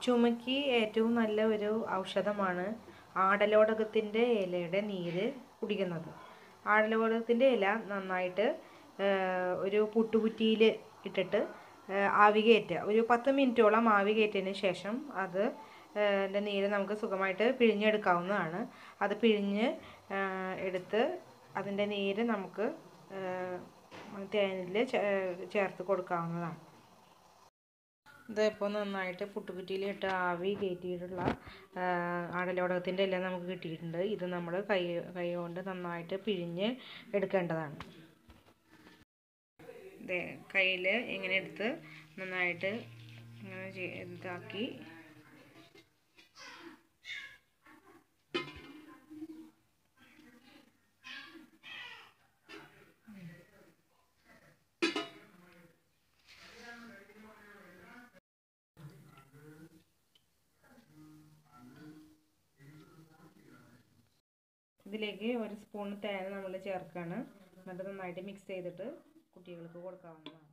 ചുമയ്ക്ക് ഏറ്റവും നല്ല ഒരു ഔഷധമാണ് ആടലോടകത്തിൻ്റെ ഇലയുടെ നീര് കുടിക്കുന്നത് ആടലോടകത്തിൻ്റെ ഇല നന്നായിട്ട് ഒരു പുട്ടുകുറ്റിയിൽ ഇട്ടിട്ട് ആവി കയറ്റുക ഒരു പത്ത് മിനിറ്റോളം ആവി കയറ്റിയതിന് ശേഷം അത് ൻ്റെ നീര് നമുക്ക് സുഖമായിട്ട് പിഴിഞ്ഞെടുക്കാവുന്നതാണ് അത് പിഴിഞ്ഞ് എടുത്ത് അതിൻ്റെ നീര് നമുക്ക് തേനിൽ ചേർത്ത് കൊടുക്കാവുന്നതാണ് ഇതിപ്പോൾ നന്നായിട്ട് പുട്ടുകുറ്റിയിലിട്ട് ആവി കയറ്റിയിട്ടുള്ള ആടലോടകത്തിൻ്റെ ഇല നമുക്ക് കിട്ടിയിട്ടുണ്ട് ഇത് നമ്മൾ കൈ കൈ കൊണ്ട് നന്നായിട്ട് പിഴിഞ്ഞ് എടുക്കേണ്ടതാണ് കയ്യിൽ ഇങ്ങനെ എടുത്ത് നന്നായിട്ട് ഇങ്ങനെ ഇതാക്കി ഇതിലേക്ക് ഒരു സ്പൂൺ തേൻ നമ്മൾ ചേർക്കുകയാണ് എന്നിട്ട് നന്നായിട്ട് മിക്സ് ചെയ്തിട്ട് കുട്ടികൾക്ക് കൊടുക്കാവുന്നതാണ്